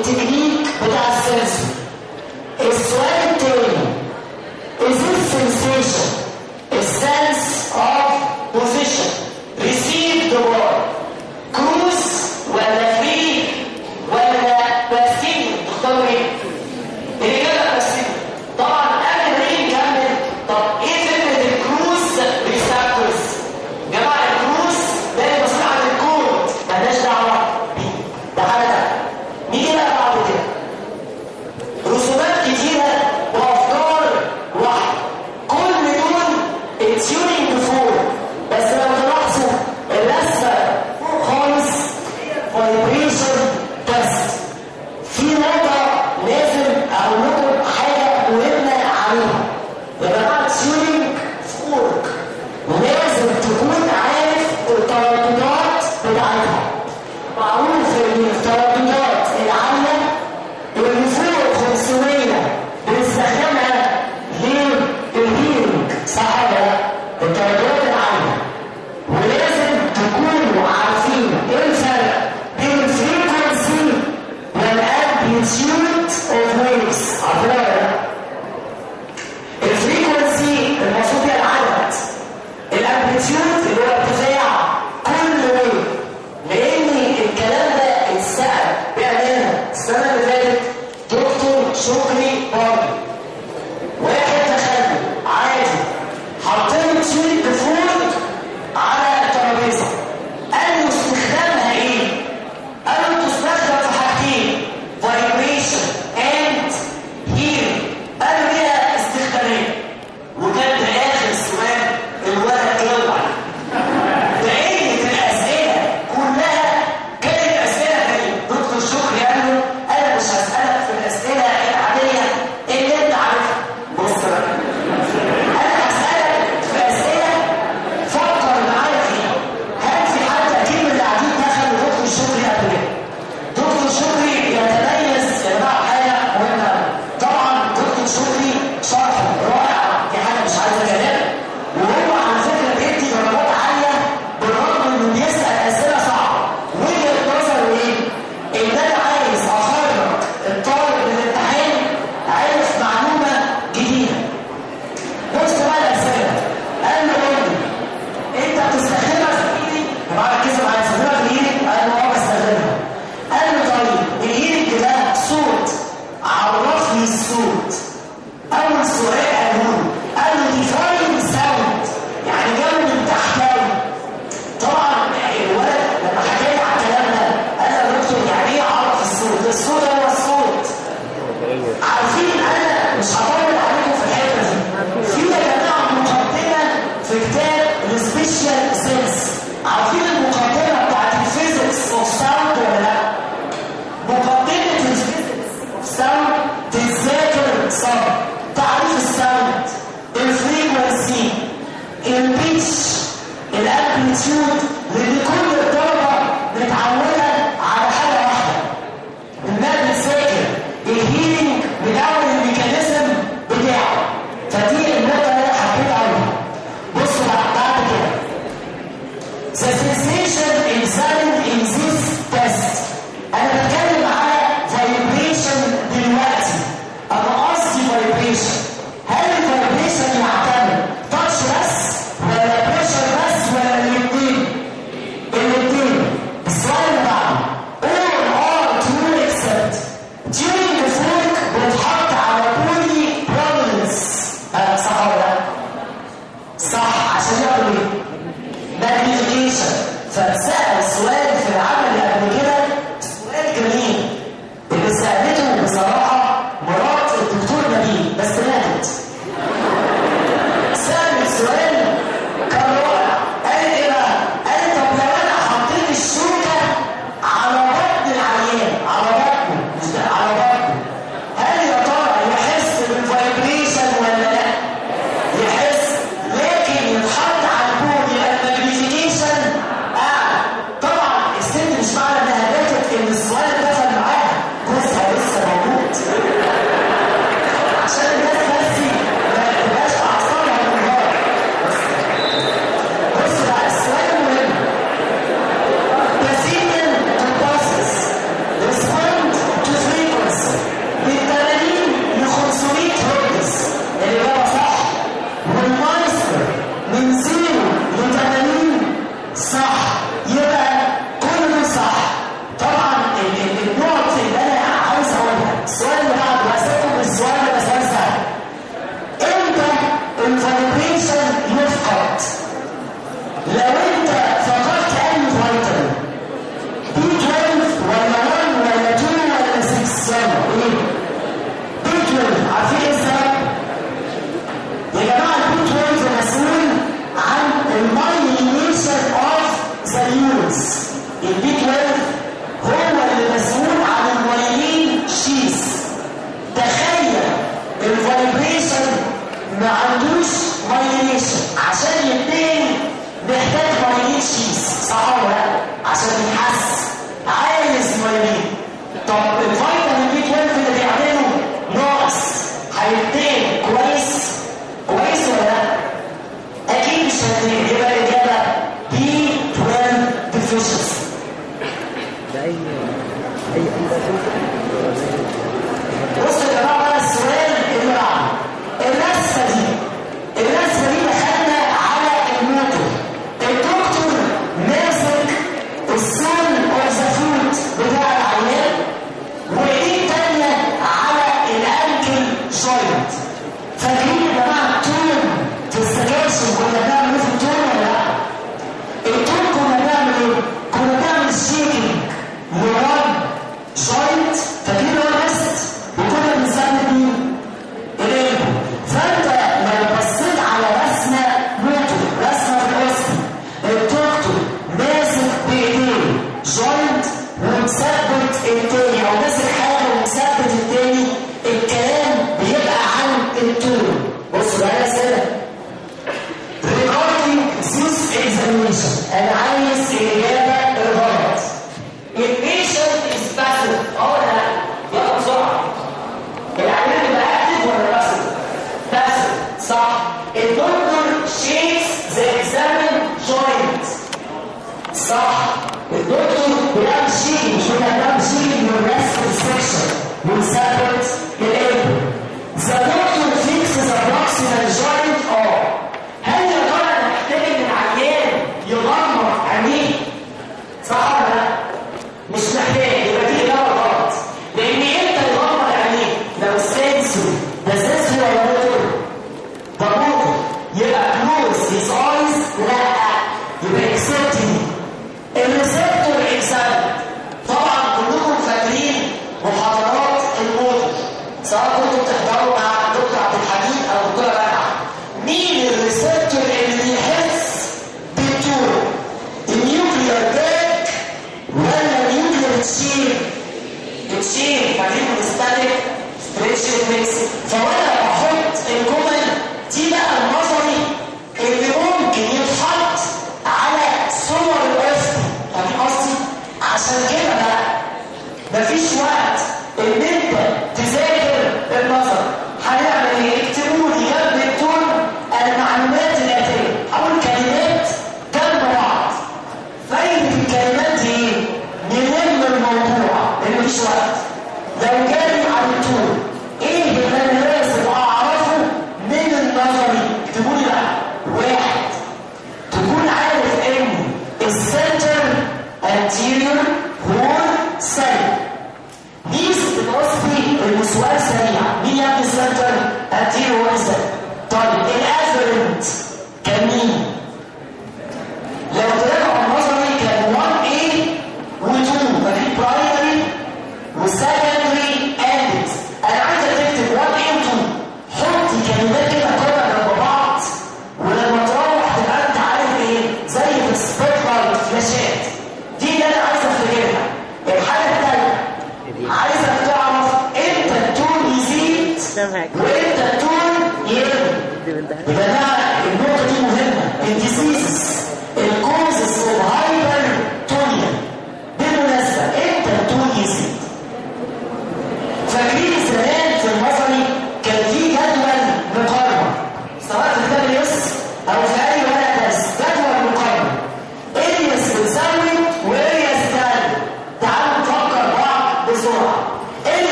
التكنيك بتاع السنسور السؤال التاني is this sensation a sense of position received by cruise ولا free ولا passive تختاروا ايه؟ الإجابة passive طبعا قبل ما نيجي نكمل طب ايه فكرة الكروز ريسبتورز؟ يا جماعة الكروز ده المسؤول عن الكود مالناش دعوة بيه ده حاجة تانية. نيجي بقى بعد كده من زيرو ل 80 صح يبقى كل ده صح طبعا ال- ال- النقط اللي انا عاوز اقولها السؤال اللي بعده هسيبكم بالسؤال ده بس سؤال سهل امتى الفايبريشن يفقد لو انت فقدت اي فيتامين بي 12 ولا 1 ولا 2 ولا 6 يلا ايه بي 12 عارفين ايه السبب؟ يا جماعه البي 12 مسؤول عن المايلينيشن اوف ذا يونتس البي 12 هو اللي مسؤول عن المايلين شيز تخيل الفايبريشن ما عندوش مايلينيشن عشان ينتهي محتاج مايلين شيز صح ولا لا؟ عشان يتحس عايز مايلين طب الفيتامين بي 12 اللي بيعمله ناقص هينتهي كويس كويس ولا لا؟ اكيد مش هينتهي يبقى الاجابه بي 12 deficiency ده اي اي بصوا يا جماعه بقى السؤال اللي بعده الرسمه دي الرسمه دي دخلنا على الموتور الدكتور ماسك السول اوف ذا فروت بتاع العيان وايديه التانيه على الانكل جوينت فاكرين يا جماعه التون في السكاشن كنا بنعمل ايه في التون ولا لا؟ التون كنا بنعمل ايه؟ كنا بنعمل شيكينج لوان جوينت فاكرين اللي هو الريست وكنا بنسمي مين؟ القلب فانت لو بصيت على رسمه موتور رسمه في الوسط الدكتور ماسك بايديه جوينت ومثبت التاني او ماسك حاجه ومثبت التاني الكلام بيبقى عن التون بصوا بقى اسئله regarding this examination انا عايز الاجابه الغلط البيشنت از باسف اه ولا لا يلا بسرعه العيان يبقى اكتف ولا باسف باسف صح الدكتور شيكس ذا اكزامن جوينت صح الدكتور بيعمل شيء مش بيعمل شيء من الريسك سيكشن ويثبت القلب ذا دكتور فيكسز ابروكسيمال جوينت اه هل يا ترى انا محتاج ان العيان يغمض عينيه صح ولا لا؟ مش محتاج يبقى دي اجابه غلط لان امتى يغمض عينيه لو السنسور ده سنسور ولا موتور ده موتور يبقى كلوز هيز ايز لا يبقى اكسبتني الريسبتور اكسبت طبعا كلكم فاكرين محاضرات الموتور سواء كنتوا بتحضروا مع دكتور عبد الحميد او دكتور رفعت مين الريسبتور اللي بيحس بالتون النيوكليير باك ولا النيوكليير تشين التشين بعدين الستاتيك ستريتش ميكس فوانا بحط الجمل دي بقى النظري اللي ممكن يتحط على صور الوسط فاهم قصدي؟ عشان كده بقى مفيش وقت ان انت تذاكر النظر هنعمل ايه؟ اكتبوا لي جنب التون المعلومات الاتيه اول كلمات جنب بعض فايدة الكلمات دي ايه؟ نلم الموضوع لان مفيش وقت لو جالي على التون ايه اللي انا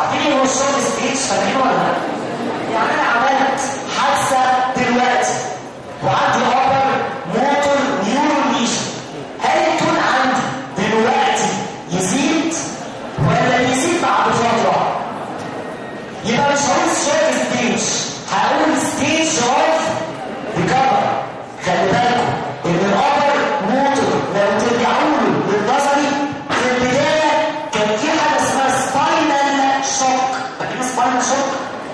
عارفين هو الشورت ستيج فاكرين ولا لا؟ يعني انا عملت حادثه دلوقتي وعندي ابر موتور نيورون ليشن هل التون عندي دلوقتي يزيد ولا يزيد بعد فتره؟ يبقى مش هقول شورت ستيج هقول ستيج اوف ريكفر خلي بالكم ان الابر موتور لو ترجعوا له للنظري في البدايه كان في حاجه اسمها سباينال شوك فاكرين سباينال شوك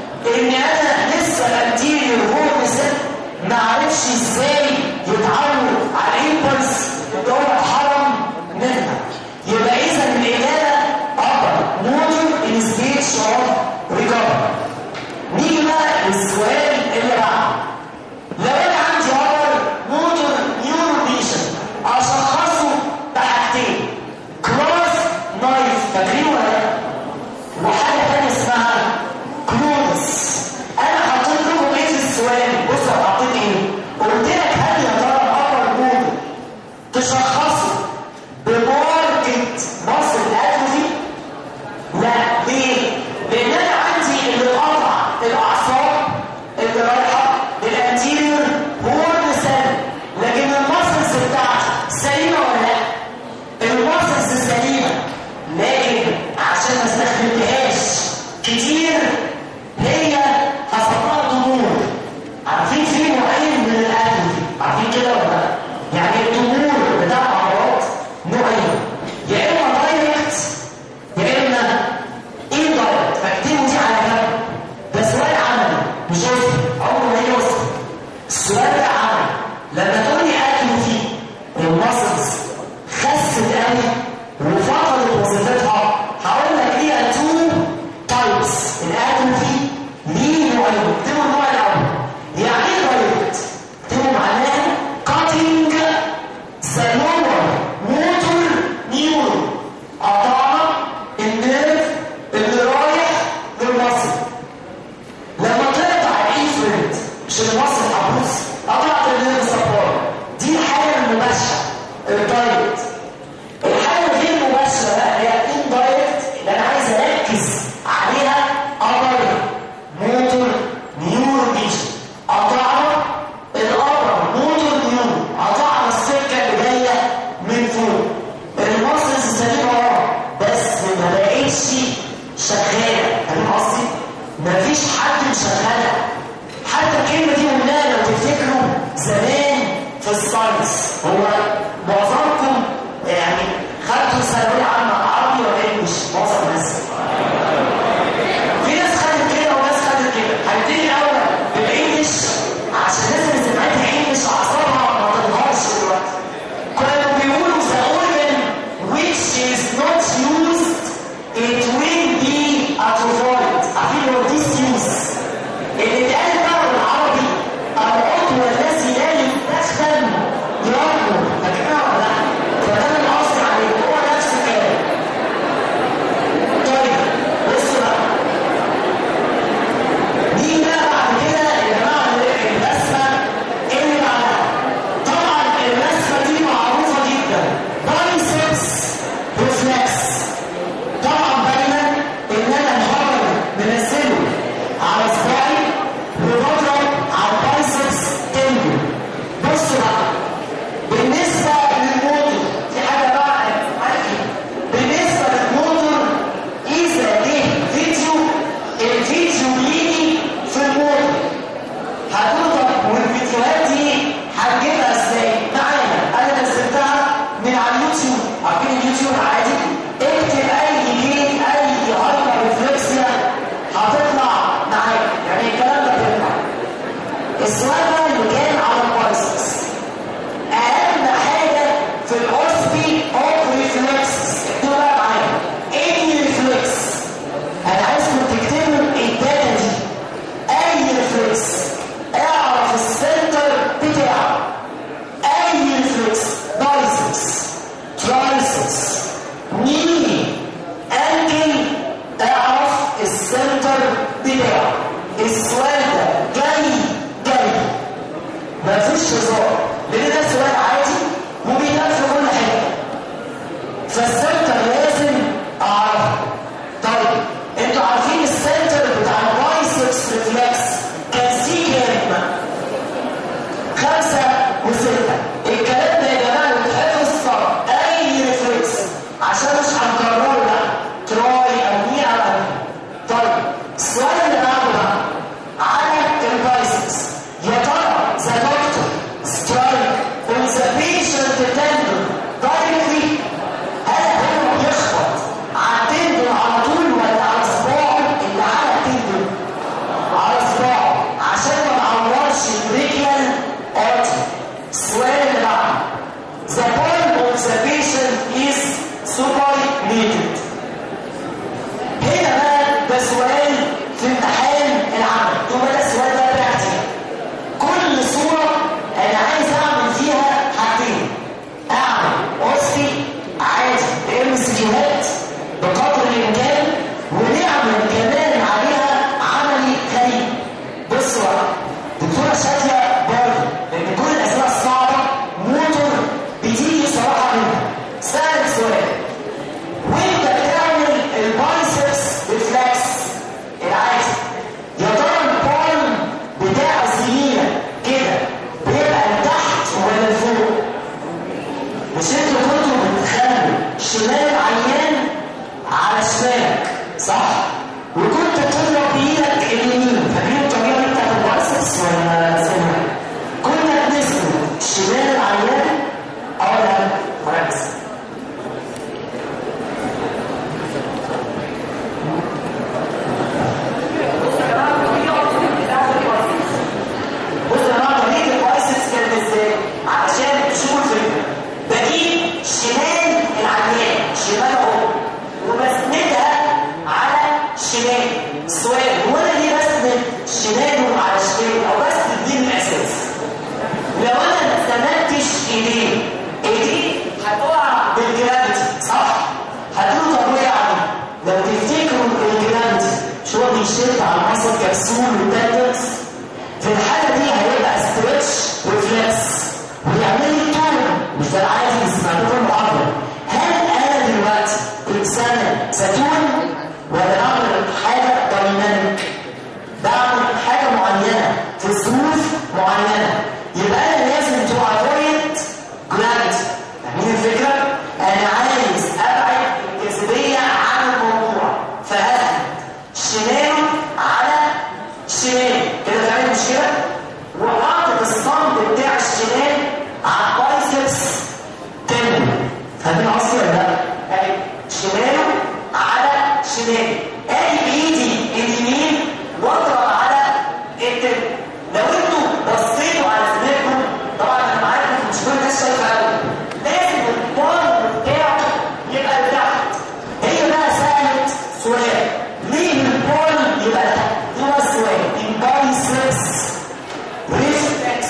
شمال السؤال هو انا ليه بسند شمال على شمال او بسند دي الاساس لو انا ما استندتش ايديه ايديه هتقع بالجرافيتي صح هتقول طب ايه يعني لو تفتكروا الجرافيتي شو هو بيشد على المصل كبسول والتندنس في الحاله دي هيبقى ستريتش ريفلكس ويعمل لي طول مش ده العادي اللي سمعتوه المحاضره هل انا دلوقتي انسان ستون ولا اعمل حاجه دايناميك بعمل حاجه معينه في ظروف معينه يبقى انا لازم تو افويد جرافيتي فاهمين الفكره؟ انا عايز ابعد الجاذبيه عن الموضوع فهاخد شماله على شمال كده فاهم المشكله؟ وحاطط الصمت بتاع الشمال على البايسبس تمبل فاهمين قصدي ولا لا؟ اهي شماله على شمال ادي بايدي اليمين واضرب على التمبل لو انتوا بصيتوا على زميلكم طبعا انا معاكم مش كل الناس شايفه قوي لازم البار بتاعه يبقى لتحت هي بقى سالت سؤال ليه البار يبقى لتحت؟ هو السؤال البايسبس ريفلكس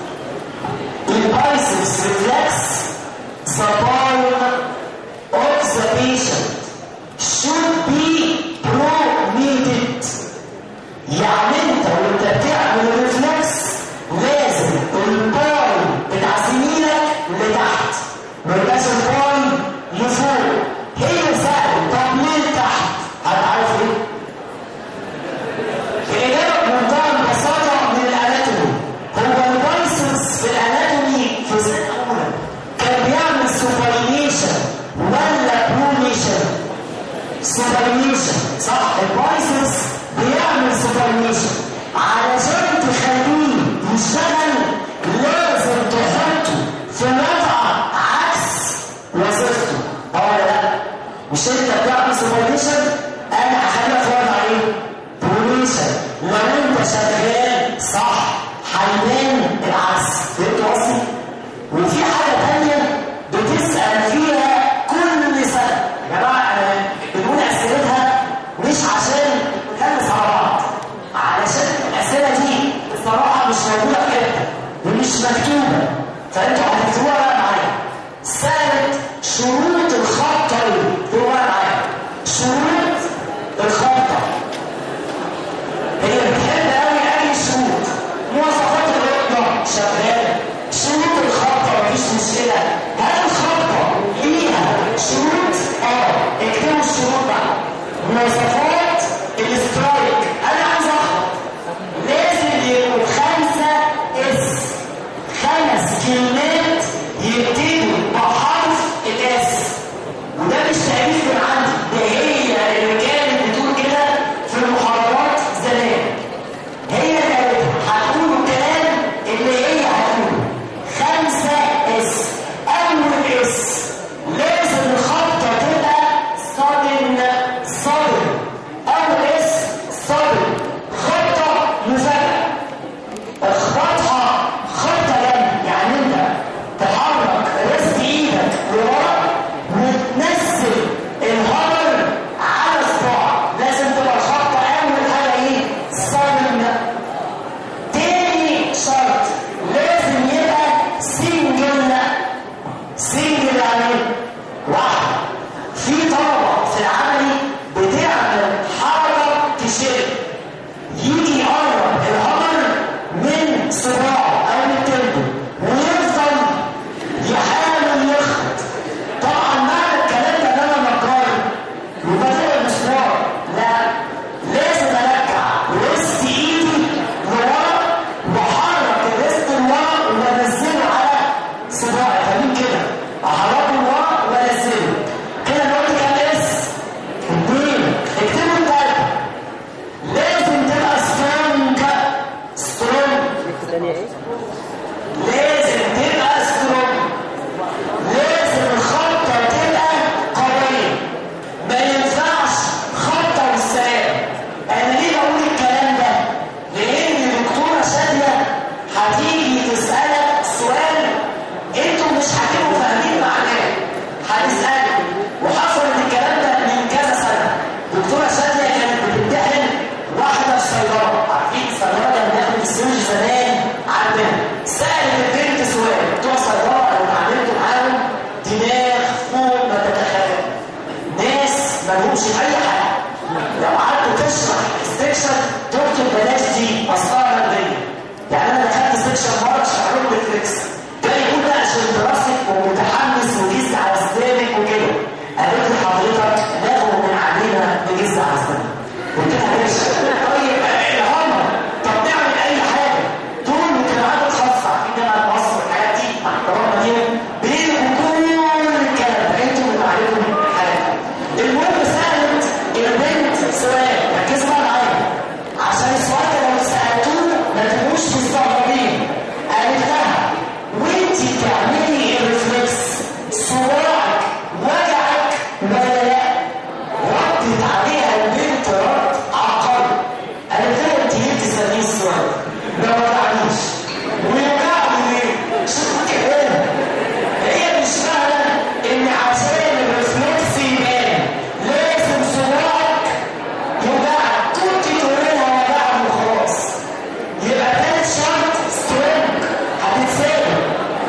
البايسبس ريفلكس the palm of the patient should be pronated يعني انت وانت بتعمل الريفلكس لازم الباي بتاع زميلك لتحت ما يبقاش الباي لفوق هي سهل طب ليه لتحت؟ هتعرف ايه؟ الإجابة بمنتهى البساطة من الأناتومي هو البايسبس في الأناتومي في سنة أولى كان بيعمل سوبرينيشن ولا برونيشن؟ سوبرينيشن صح البايسبس بيعمل سوبرينيشن علشان تخليه يشتغل لازم تحطه في وضع عكس وظيفته اه ولا لا؟ مش انت بتعمل سوبرينيشن انا هخليك في وضع ايه؟ برونيشن لو انت شغال صح هيبان العكس فهمت قصدي؟ وفي حاجه ثانيه بتسال فيها كل سنه يا جماعه انا بدون اسئلتها مش عشان نخلص على بعض علشان الاسئله دي بصراحه مش موجوده في حته ومش مكتوبه فانتوا هتكتبوها بقى معايا سالت شروط الخطه ايه؟ اكتبوها معايا شروط الخطه هي بتحب قوي اي شروط مواصفات الرقم شغاله شروط الخطه مفيش مشكله هل الخطه ليها شروط اه اكتبوا الشروط بقى مواصفات الاسترايك انا عايز اخبط لازم يبقوا خمسه اس خمس كلمات يبتدوا بحرف الاس وده مش تأليف من عندي ده هي اللي كانت بتقول كده في المحاضرات زمان هي اللي قالتها هتقولوا الكلام اللي هي هتقوله خمسة اس أول اس لازم الخطة تبقى صادم صادم أول اس صادم خطة مفاجأة اخبطها خطة جنب يعني انت تحرك رست ايدك لورا وتنزل الهبر على صباعك لازم تبقى الخطة اول حاجة ايه؟ صادم تاني شرط لازم يبقى سنجل سنجل يعني واحد في طلبة في العملي بتعمل حركة تشد يجي يقرب الهبر من صباعه او من تلبه ويفضل يحاول يخبط طبعا معنى الكلام ده ان انا نجار وبدأ المسمار لا لازم ارجع رست ايدي لورا واحرك الرست لورا وانزله على صباعي فاهمين كده احركه لورا وانزله كده انا قلت كام اس اتنين اكتبوا التالتة لازم تبقى سترونج سترونج الثانية ايه؟ لازم تبقى سترونج لازم الخطة تبقى قوية ما ينفعش تفهمش اي حاجه لو قعدت تشرح سيكشن دكتور بلاش دي اصلها ماديه يعني انا دخلت سيكشن مره اشرح لهم ريفلكس ده يقول بقى عشان دراستك ومتحمس وجيز على اسنانك وكده قالت لي حضرتك ناخد من علينا بجيز على اسنانك قلت لها ماشي طيب الهم طب نعمل اي حاجه دول مجتمعات خاصه عارفين جامعه مصر والحاجات دي مع احترامنا ليهم بيلغوا كل الكلام ده انتوا اللي عليكم الحاجه المهم سالت البنت سؤال ركزوا بقى معايا عشان السؤال ده لو سالتوه ما تبقوش مستغربين قالت لها وانت بتعملي الريفلكس صباعك وجعك ولا لا؟ ردت عليها البنت رد عبقري قالت لها انت ليه بتسالني السؤال؟ ما وجعنيش ويوجعني ليه؟ شوفوا كمان هي مش فاهمه ان عشان الريفلكس يبان لازم صباعك يوجعك كنت تقولي لها وجعني وخلاص يبقى تالت شرط سترونج هتتسابق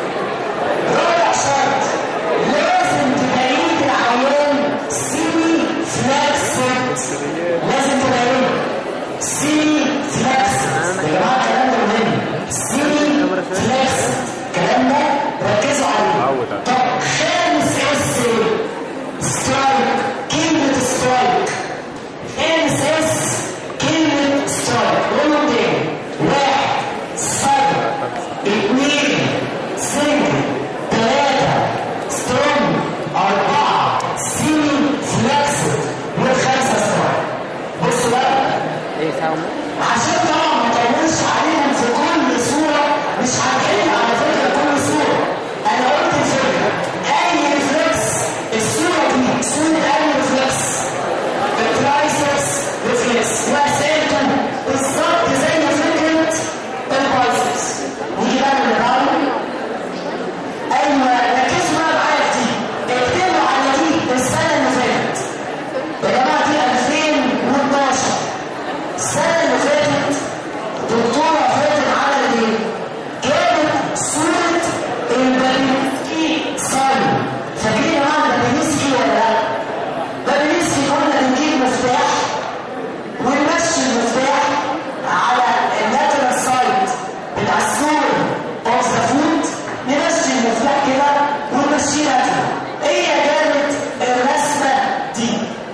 رابع شرط لازم تبين العيان سيمي فلاكسد لازم تبين سيمي فلاكسد يا جماعه الكلام ده مهم سيمي فلاكسد الكلام ده ركزوا عليه طب خامس اس سترايك كلمه سترايك خامس اس كلمه سترايك قولوا تاني واحد صفر اثنين سنجل ثلاثة سترونج أربعة سيمي فلكسد والخمسة سترايك بصوا بقى ايه ساوند عشان طبعا ما تطولش عليهم في كل صورة مش هنحل على فكرة كل صورة أنا قلت الفكرة أي ريفلكس الصورة دي صورة أي ريفلكس الترايسبس ريفلكس وأسئلته بالظبط زي فكرة البايسبس ودي بقى اللي بعمل أيوه ركزوا بقى معايا في دي اكتبوا على دي السنة اللي فاتت يا جماعة دي 2012 السنة اللي فاتت دكتورة فاتن عملت ايه؟ جابت صورة البابينسكي ساين فاكرين يا جماعة البابينسكي ولا لا؟ بابينسكي كنا بنجيب مفتاح ونمشي المفتاح على اللاترال سايد بتاع السور اوف ذا فوت نمشي المفتاح كده ونمشيه لاترال هي جابت الرسمة دي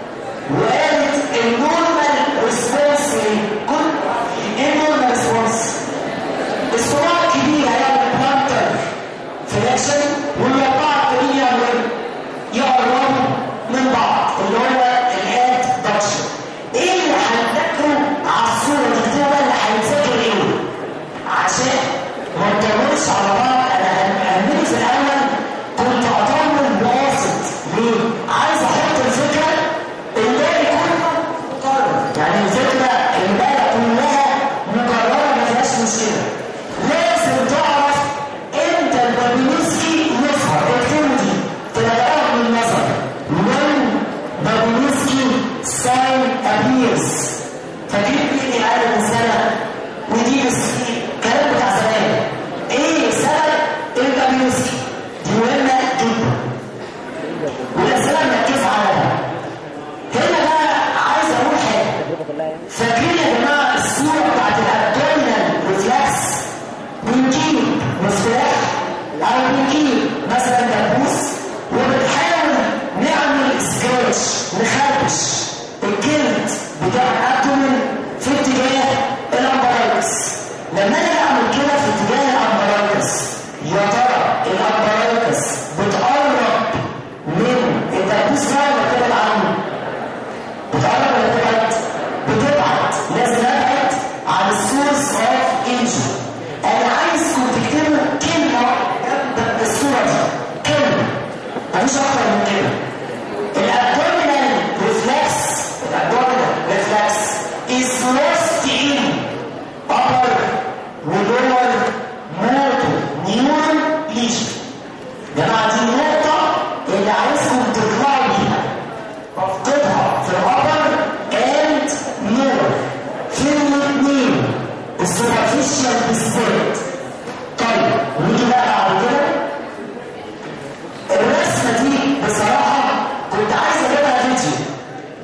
وقالت النورمال ريسبونس كل ايه النورمال ريسبونس؟ الصباع الكبير هيعمل بلانتر فلاكشن والاربعه التانيين يعملوا يقربوا من بعض اللي هو الهاد دكشن ايه اللي هنذاكره على الصوره دي كده بقى اللي هيتذاكر ايه؟ عشان ما نطولش على بعض انا اهمني في الاول كنت اطول واثق ليه؟ عايز احط الفكره الباقي كله مكرر يعني الفكره الباقي كلها مكرره ما فيهاش مشكله لازم تعرف امتى البابينسكي يظهر اكتبوا دي تلاقيها من النظر when بابينسكي sign appears فاكرين مين اللي قال من سنه ودي مسكين الكلام بتاع زمان ايه سبب البابينسكي دي مهمه جدا والاسئله مركزه عليها هنا بقى عايز اقول حاجه التجربه كلها يعني فاكرين يا جماعه الصوره بتاعت الابدومينال ريفلكس بنجيب مفتاح او بنجيب مثلا دبوس وبنحاول نعمل سكراتش نخربش الجلد بتاع الابدومين في اتجاه الامبرايكس لما انا اعمل كده في اتجاه الامبرايكس يا ترى الامبرايكس بتقرب من الدبوس ده ولا تبعد عنه؟ بتقرب ولا تبعد؟ بتبعد لازم ابعد عن السورس اوف انجن انا عايزكم تكتبوا كلمه جنب الصوره دي كلمه مفيش اكتر من كده الابدومينال ريفلكس الابدومينال ريفلكس is lost in upper ولور موتور نيورال ليجن جماعه دي النقطه اللي عايزكم تطلعوا بيها بفقدها في الأبر and نور في الاثنين السوبرفيشال بالذات طيب نيجي بقى بعد كده الرسمه دي بصراحه كنت عايز اجيبها فيديو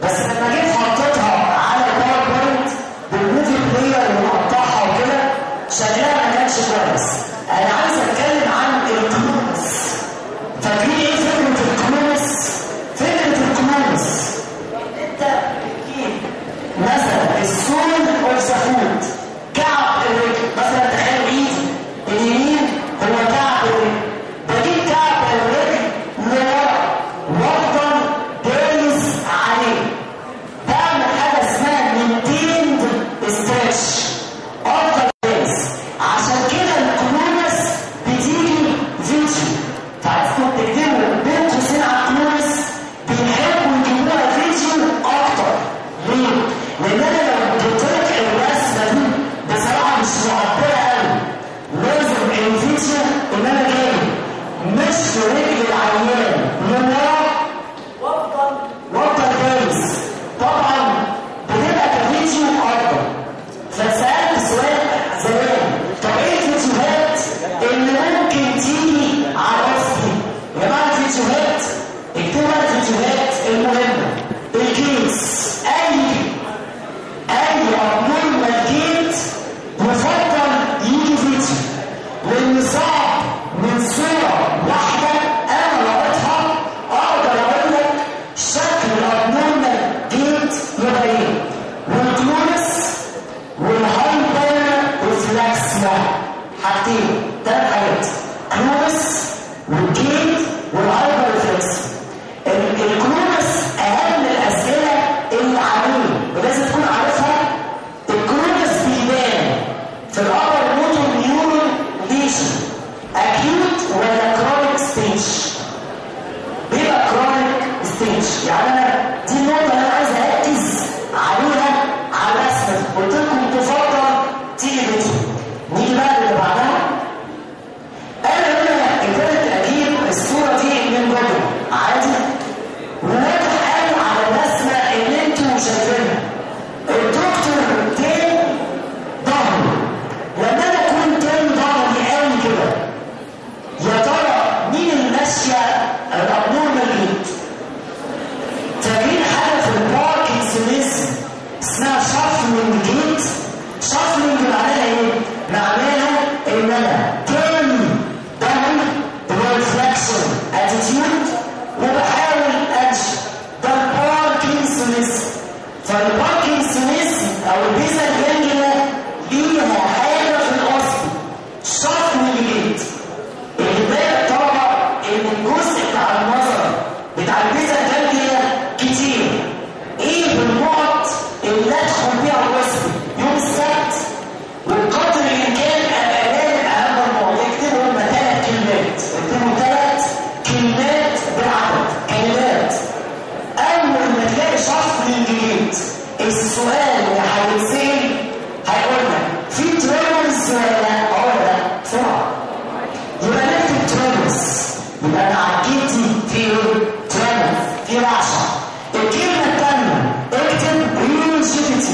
من جديد السؤال اللي هيتسال هيقول لك في تريمرز ولا لا؟ اه ولا لا؟ بسرعه يبقى نكتب تريمرز يبقى انا عديت في تريمرز في رعشه الكلمه الثانيه اكتب ريجيديتي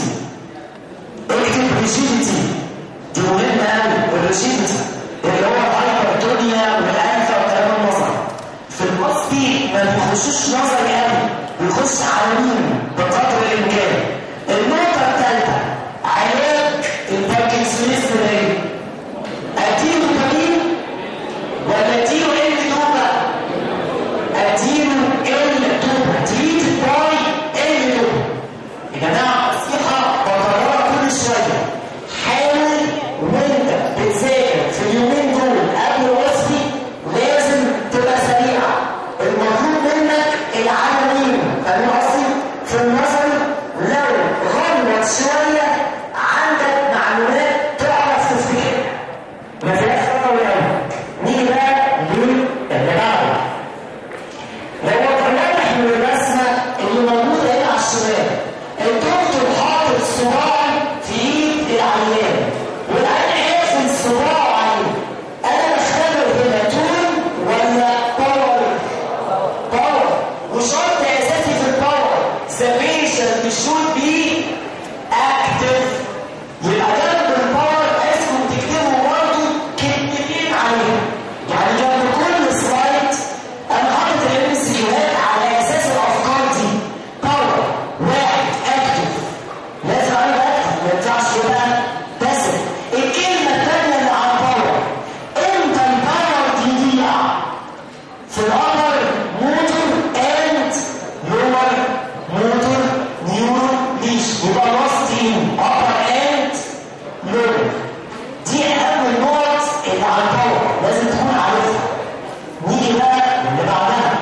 اكتب ريجيديتي دي مهمه قوي الريجيديتي اللي هو الهايبرتونيا والانفه والكلام النظري في القصدي ما بيخشوش نظري قوي بيخش عالمين بقدر الامكان النقطه الثالثه علاج الباركنسونيزم ده ايه؟ اديله بديل ولا اديله ال دوبا اديله ال دوبا تريد باي ال دوبا يا جماعه نصيحه بكررها كل شويه حاول وانت بتذاكر في اليومين دول قبل وصفي لازم تبقى سريع المطلوب منك العمليه فاهم قصدي؟ في النظري لو غلط شويه عندك معلومات تعرف تفتكرها ما فيهاش خطا ولا نيجي بقى للي بعده لو طلعنا من الرسمه اللي موجوده هنا على الشمال الدكتور حاطط صباعه في ايد العيان والعيان قافل صباعه عليه انا بختبر هنا تون ولا باور باور وشرط اساسي في الباور ذا بيشنت should be active يبقى جنب الباور اسمه تكتبوا برضه كلمتين عليهم يعني جنب كل سلايد انا حاطط الام سي على اساس الافكار دي باور واحد اكتف لازم اعمل اكتف ما ينفعش يبقى بس الكلمه الثانيه اللي على الباور امتى الباور تضيع في الأمر موتور اند لور موتور نيورو ليش يبقى واصلين أمر اند لور دي أهم النقط اللي على الباور لازم تكون عارفها نيجي بقى اللي بعدها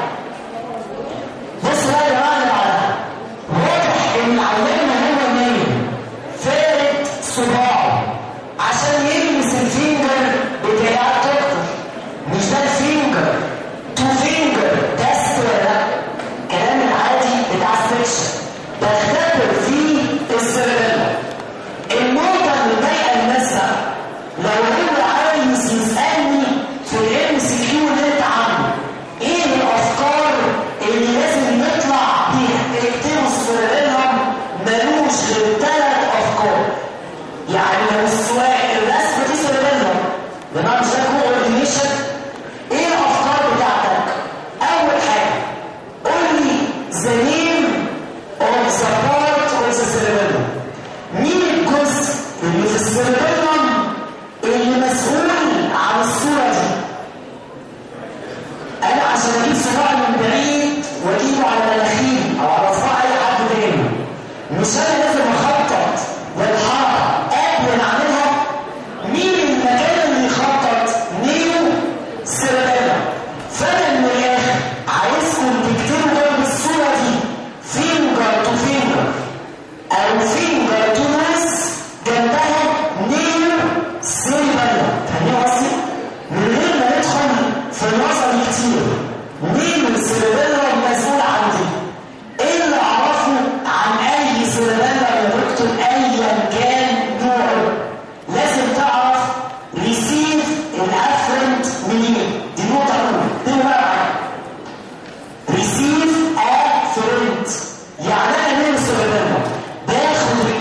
بص بقى يا جماعه اللي بعدها واضح ان العيان هو نايم فارد صباعه عشان يلمس الفينجر بتاع الدكتور مش ده الفينجر تو فينجر تست ولا لا الكلام العادي بتاع السكشن بختبر فيه السيربيلا النقطة اللي ضايقة الناس بقى لو هو عايز يسألني في الام سي كيو اللي انت عامله ايه الافكار اللي لازم نطلع بيها اكتبوا السيربيلا ملوش غير ثلاث افكار يعني لو السؤال الرسمة دي سيربيلا لما مش ده كوردينيشن ايه الافكار بتاعتك اول حاجه قول لي the name of the part of the cerebellum مين الجزء اللي في السيربيلم اللي مسؤول عن الصوره دي انا عشان اجيب صباع من بعيد واجيبه على مناخيري او على صباع اي حد تاني مش انا لازم اخطط للحركه قبل ما اعملها مين المكان اللي يخطط نيو سيربيلا فانا من الاخر عايزكم تكتبوا جنب الصوره دي فينجر تو فينجر او فينجر تو ناس جنبها نيو سيربيلا فاهمين قصدي؟ من غير ما ندخل في النظري كتير مين السيربيلا المسؤول عن دي؟ ايه اللي اعرفه عن اي سيربيلا يا دكتور ايا كان نوعه لازم تعرف ريسيف الافرنت منين دي نقطة أولى دي بقى معايا ريسيف افرنت يعني أنا مين السيربيلا باخد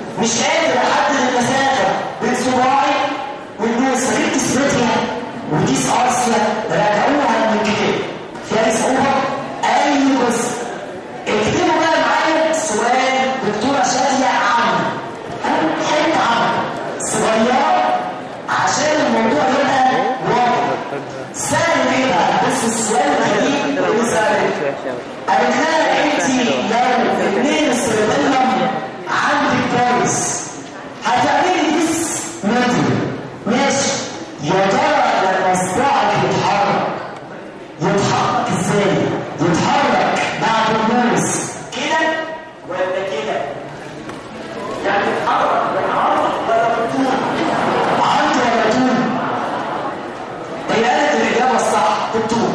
مش قادر احدد المسافه بين صباعي والناس فجبت سبريتها وديس ارسيا رجعوها من الكتاب فيها صعوبه اي جزء اكتبوا بقى معايا سؤال دكتوره شاديه عم حته عم صغيره عشان الموضوع يبقى واضح سهل ايه بقى بص السؤال الغريب اللي سأله قالت لها انت لو اتنين سيربيلم عندك كويس هتعملي ديس ميدل ماشي يا ترى لما صباعك يتحرك يتحرك ازاي؟ يتحرك بعد النوز كده ولا كده؟ يعني يتحرك بالعرض ولا بالطول؟ عرض ولا طول؟ هي قالت الاجابه الصح بالطول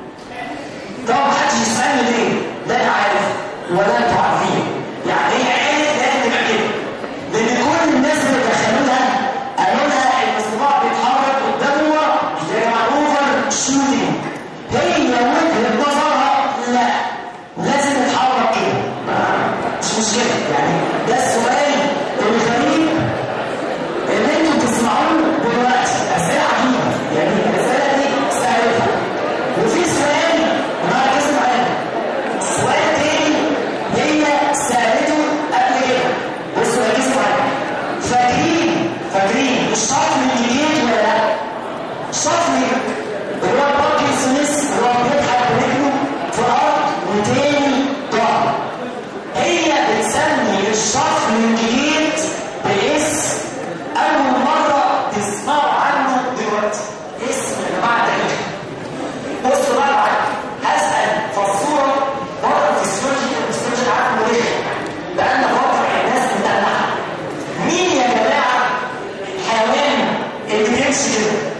طبعا محدش يسالني ليه؟ لا انا عارف ولا انتوا عارفين يعني هي قالت لازم تبقى كده لان كل الناس اللي دخلوها قالوا لها ان الصباع بيتحرك قدام ورا زي ما اوفر شوتنج هي وجهه نظرها لا لازم يتحرك كده مش مشكله يعني ده السؤال الغريب اللي انتوا بتسمعوه دلوقتي اسئله عجيبه يعني الاسئله دي سالتها وفي سؤال ما ركزوا معايا سؤال تاني هي سالته قبل كده بصوا ركزوا معايا فاكرين فاكرين الشفل الجديد ولا لا؟ الشفل اللي هو الباركنسونيس اللي هو بيضحك برجله في الارض وتاني ضهر هي بتسمي الشفل الجديد باسم اول مره تسمعوا عنه دلوقتي اسم يا جماعه تاريخ بصوا بقى معايا هسال فصوره بره الفسيولوجي الفسيولوجي عارف مريح بقالنا فتره الناس مدلعه مين يا جماعه الحيوان اللي بيمشي كده؟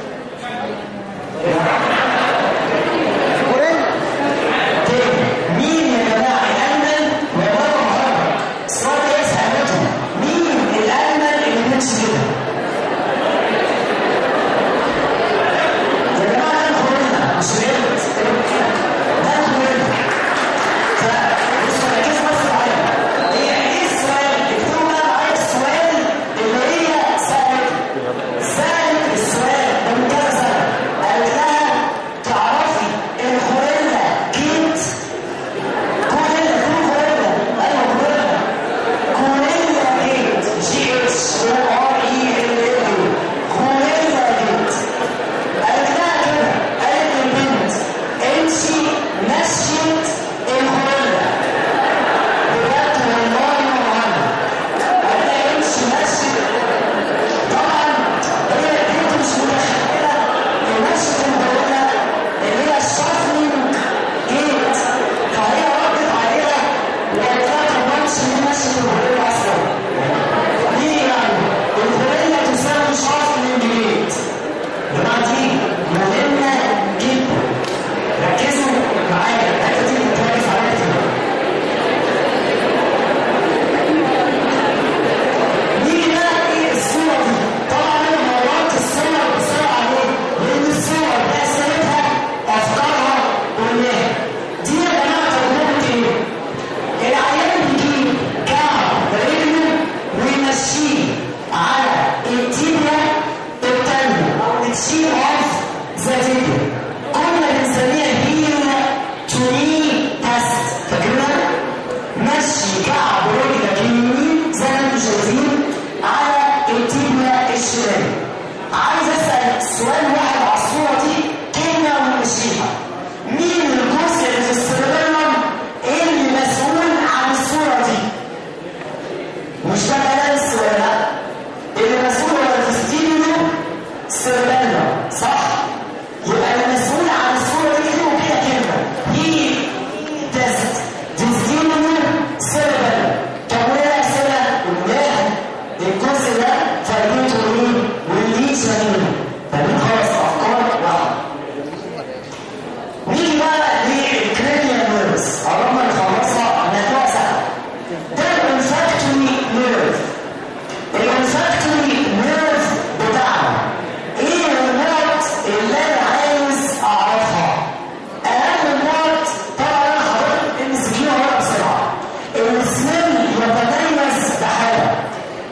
تاني مين يا جماعه الانمل وبره محرك السؤال ده سالته مين الانمل اللي بيمشي كده؟ يا جماعه ده الغوريلا مش القرد ده الغوريلا فبصوا ركزوا بس معايا هي ايه السؤال؟ اكتبوا بقى معايا السؤال اللي هي سالته سالت السؤال من كذا سنه قالت لها تعرفي الغوريلا جيت كوريلا تقول كوريلا ايوه كوريلا كوريلا جيت جي اتش او ار اي ال ال كوريلا جيت قالت لها كده قالت للبنت انت مشيت الغوريلا بجد والله ما معانا قالت لها انت مشيت طبعا هي البنت مش متخيله ان مشيت الغوريلا اللي هي الشافلينج جيت فهي ردت عليها وقالت لها طب ما انت ليه مشيت الغوريلا اصلا؟ ليه يعني؟ الغوريلا تساوي شافلينج جيت الجماعه دي مهمه جدا ركزوا معايا الحته دي بتركز عليها كتير نيجي بقى ايه الصورة دي؟ طبعا انا مررت الصور بسرعة ليه؟ لأن الصور تأثيرتها أفكارها قلناها. دي يا جماعة تجربة ايه؟ العيان بيجيب كعب برجله ويمشيه على التيبيا التانية أو التشيل اوف ذا تيبيا. كنا بنسميها هيل تو ني تيست فاكرينها؟ مشي كعب رجلك اليمين زي ما انتم شايفين على التيبيا الشمالي. عايز اسال سؤال واحد على الصوره دي كلمه ونمشيها. مين الجزء اللي في السيربيلم اللي مسؤول عن الصوره دي؟ مش ده كلام السؤال لا. اللي مسؤول عن الفستيبيولو سيربيلم صح؟ يبقى المسؤول عن الصوره دي كلمه كده كلمه. هي تيست ديستيبيولو سيربيلم. طب وايه الاسئله؟ قلناها الجزء ده فايدته ايه؟ واللي شايفينه. تمام خلاص افكار واحده. نيجي بقى للكرينيال نيرفز قربنا نخلصها هنلاقيها سهله. ده الانفاكتوري نيرف. الانفاكتوري نيرف بتاعنا ايه النقط اللي انا عايز اعرفها؟ اهم النقط طبعا انا حضرتك امسكيها ورا بسرعه. السميل يتميز بحاجه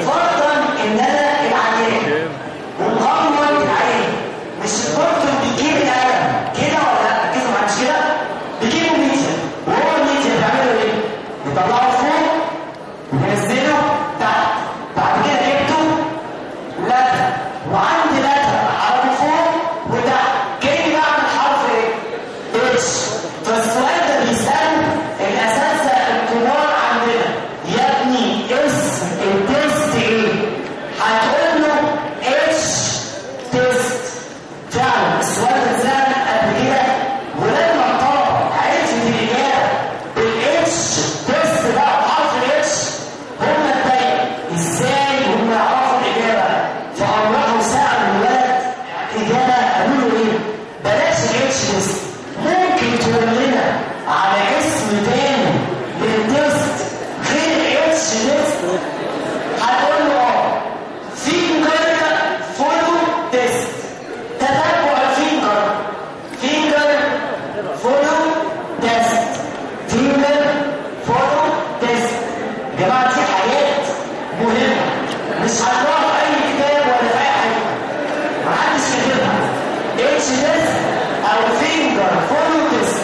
فرضا ان انا العيان ومغمض العين مش الدكتور بيجيب القلم كده ولا لا ركزوا معايا مش كده بيجيبوا ميتر وهو الميتر بيعملوا ايه؟ بيطلعوا فوق وينزلوا تحت بعد كده جبته لتر وعندي لتر على فوق وتحت كاني بعمل حرف ايه؟ اتش فالسؤال ده بيسأله الأساتذة الكبار عندنا يا ابني اسم التست ايه؟ هتقول له اتش تيست فعلا السؤال ده اتسأل قبل كده ولما الطلبة عرفت الإجابة بالاتش تيست ده بحرف الاتش هم اتضايقوا ازاي هم يعرفوا الإجابة فأمرهم سألوا الولد إجابة قالوا له إيه؟ بلاش الاتش تيست ممكن تقول لنا على اسم تاني للتيست غير الاتش تيست هتقول له اه فينجر فولو تيست تتبع الفينجر فينجر فولو تيست فينجر فولو تيست يا جماعه دي حاجات مهمه مش هتلاقوها في اي كتاب ولا في اي حاجه محدش كاتبها اتش تيست او فينجر فولو تيست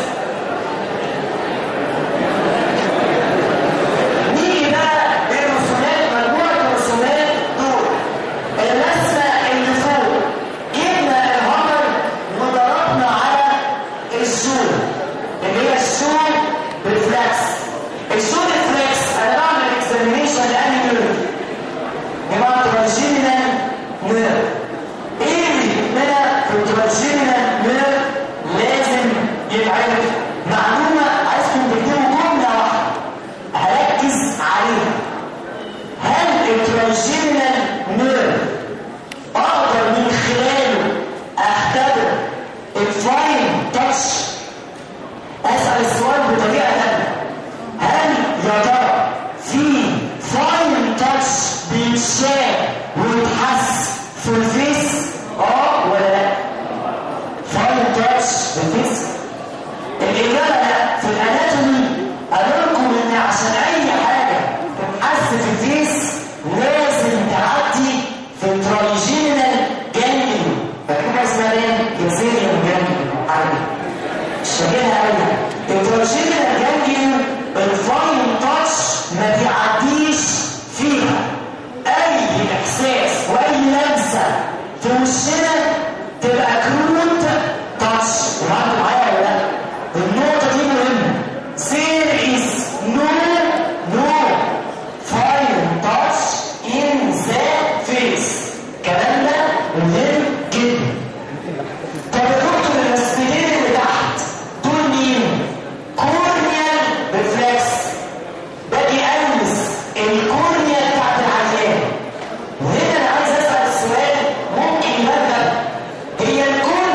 نيجي بقى للرسومات مجموعه الرسومات دول الرسمه اللي فوق جبنا الهمر وضربنا على الزول اللي هي الزول ريفلكس الزول ريفلكس انا بعمل اكزامينيشن لاني نيرف يا جماعه تراجينال نيرف ايه اللي منها في التراجينال نيرف لازم يتعرف معلومه عايزكم تكتبوا جمله واحده هركز عليها هل التراجينال نيرف اقدر من خلاله اختبر الفاين تاتش اسال السؤال بطريقه ثانيه هل يا ترى في فاين تاتش بيتشاف ويتحس في الفيس اه ولا لا فاين تاتش في الفيس الإجابة لا في الأناتومي قالوا لكم إن عشان أي حاجة تتحس في الفيس لازم تعدي في الترايجينال جانجليون فاكرين اسمها ايه؟ جزيريان جانجليون عادي مش فاكرها أوي الترايجينال جانجليون الفاين تاتش ما بيعديش فيها أي إحساس وأي لمسة في وشنا تبقى كروت تاتش وعندوا معايا ولا لا؟ النقطة دي مهمة. There is no no fine touch in the face. الكلام ده مهم جدا. طب يا دكتور الرسمتين اللي تحت دول مين؟ كورنيال ريفلكس. ده بيقلص الكورنيا بتاعت العيان. وهنا انا عايز اسال السؤال ممكن يبقى هي الكورنيا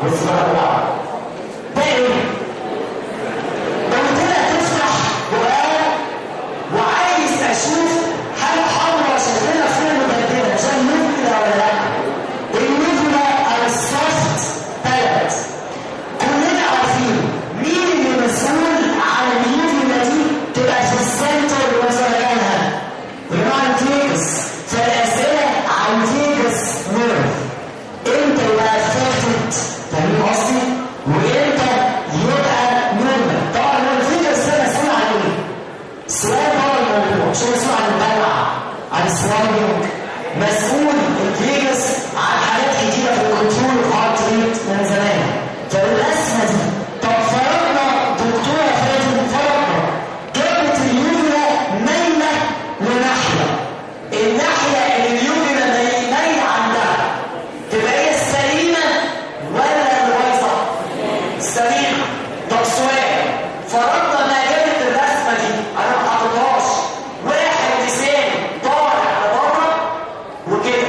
بص بقى بقى ده ايه؟ قلت لك تفتح ورقه وعايز اشوف حاجه حمراء شغاله في المقدمه عشان نبدا ولا لا النبله او السوفت بلد كلنا عارفين مين اللي مسؤول عن النبله دي تبقى في السنتر وزرقانها بمعنى فيجس فالاسئله عن فيجس نيرف امتى يبقى فاتت فاهمين قصدي؟ وامتى يبقى نورمال طبعا هو الفيجس ده مسؤول عن ايه؟ السؤال هو الموضوع مش مسؤول عن الدلع عن السراوندينج مسؤول الفيجاس عن حاجات كتيره في الكنترول والهارت ريت من زمان فالرسمه دي طب فرضنا دكتوره فاتن فرضنا جابت اليوريا مايله لناحيه الناحيه اللي اليوريا مايله عندها تبقى هي السليمه ولا البايظه؟ سليمه طب سؤال فرضنا ما جابت الرسمه دي انا ما حطيتهاش واحد لسان طالع لبره وكده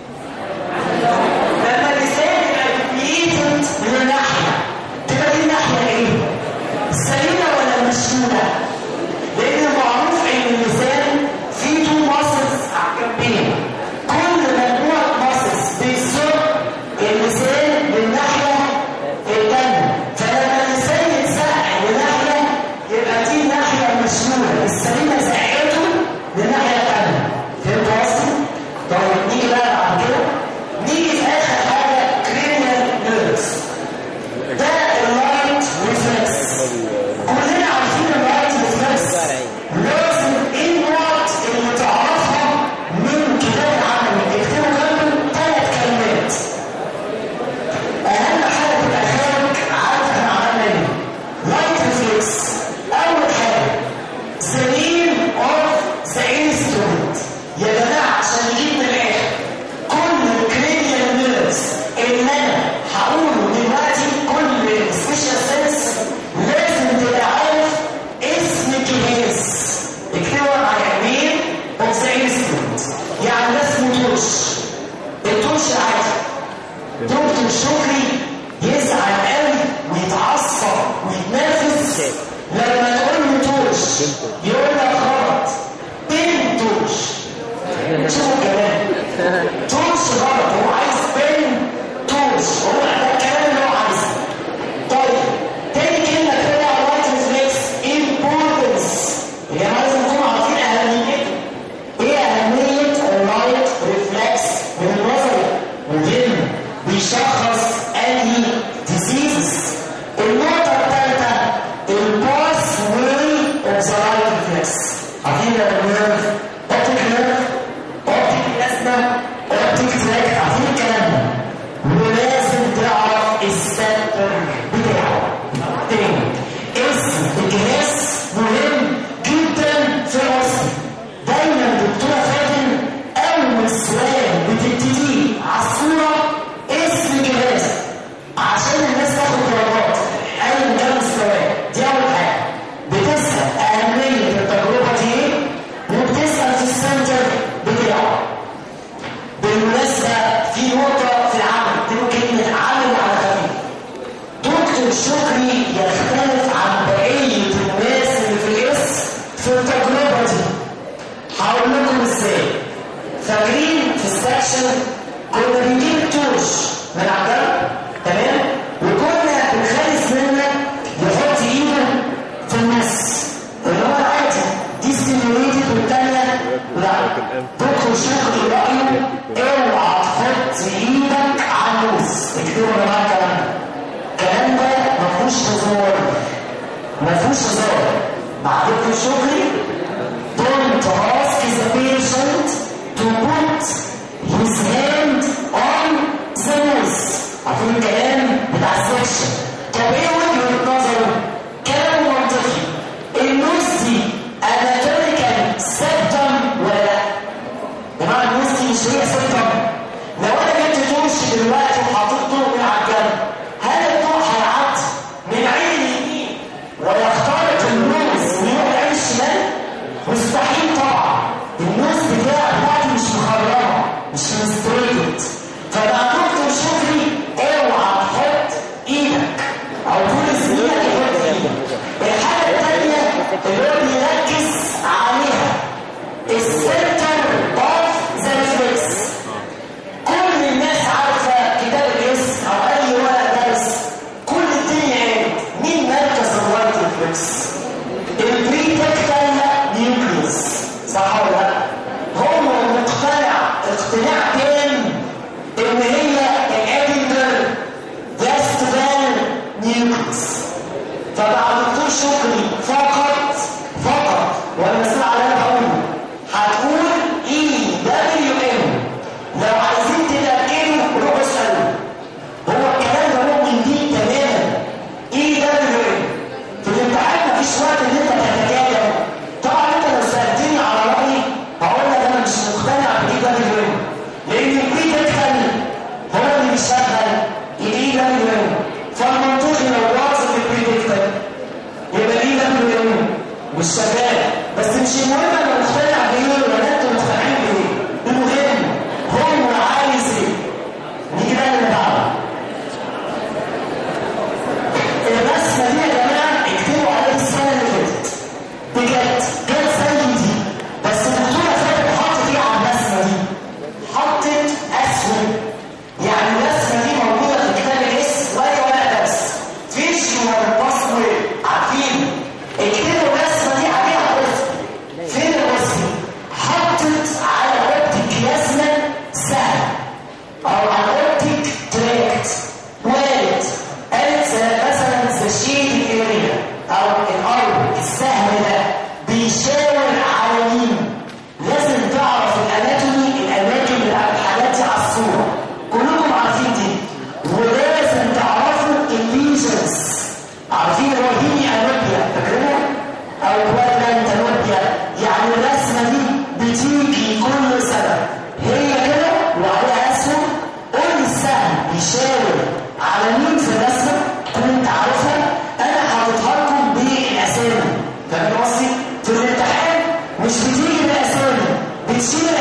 لما اللسان يبقى بيتنت من الناحيه تبقى دي الناحيه ايه؟ سليمه ولا مشلوله؟ لان معروف ان اللسان فيه تو ماسلز على الجنبين كل مجموعه ماسلز بيزق اللسان للناحيه الثانيه فلما اللسان يتزق لناحيه يبقى دي الناحيه المشلوله السليمه زقته للناحيه الثانيه فهمت قصدي؟ طيب نيجي بقى بعد كده نيجي في اخر حاجه كرينيال نيرفز ده اللايت ريفلكس كلنا عارفين اللايت ريفلكس لازم ايه النقط اللي تعرفها من كتاب العمل اكتبوا جنبه ثلاث كلمات اهم حاجه تبقى خارج عارف احنا عملنا ايه لايت ريفلكس اول حاجه سليم اوف ذا انسترومنت يا جماعه عشان نجيب من الاخر كل الكرينيال نيرفز اللي انا هقوله دلوقتي كل سبيشال سنس لازم تبقى عارف اسم الجهاز اكتبوا معايا مين اوف ذا انسترومنت يعني ده اسمه توش التوش عادي دكتور شكري يزعل قوي ويتعصب ويتنافس لما تقول له توش يقول لك غلط بين توش شوف الكلام توش غلط هو عايز بين توش هو ده الكلام اللي هو عايزه طيب تاني كلمه كده على اللايت ريفلكس امبورتنس يا جماعه لازم تكونوا عارفين اهميته ايه اهميه اللايت ريفلكس من النظري مهم بيشخص انهي ديزيز النقطه الثالثه الباس واي اوف ذا لايت ريفلكس عارفين النيرف اوبتيك نيرف اوبتيك بلازما اوبتيك تراك عارفين الكلام ده ولازم تعرف السنتر بتاعه تاني اسم الجهاز مهم جدا في الوصف دايما دكتوره فاتن اول سؤال بتبتديه على الصوره اسم الجهاز عشان الناس تاخد درجات اي مجال مستواه دي اول حاجه بتسال اهميه التجربه دي ايه وبتسال في السنتر بتاعه بالمناسبه في نقطه في العمل تبقى كلمه عمل على خفيف دكتور شكري يختلف عن بقية الناس اللي في الاسم في التجربة دي هقول لكم ازاي فاكرين في السكشن كنا بنجيب توش من عندنا تمام وكنا بنخلي زميلنا يحط ايده في النص اللي هو العادي دي ستيميوليتد والتانية لا دكتور شكري رأيه اوعى تحط ايدك على النص اكتبوا يا جماعه الكلام ده الكلام ده ما فيهوش هزار ما فيهوش هزار مع دكتور شكري don't ask the patient to put his hand on the nose عارفين الكلام بتاع السكشن طب ايه وجهه نظره؟ كلام منطقي النوز دي anatomical septum ولا لا؟ جماعه النوز دي مش هي septum لو انا جبت توش دلوقتي وحطيته من على الجنب هل الضوء هيعدي من عين اليمين ويخترق النوز ويروح العين الشمال؟ مستحيل طبعا النوز بتاع بتاعتي مش مخرمه مش مستريت فبقى دكتور شكري اوعى تحط على مين في الرسمه كنت عارفها انا حاططها لكم بالاسامي فاهم قصدي في الامتحان مش بتيجي بالاسامي بتشيل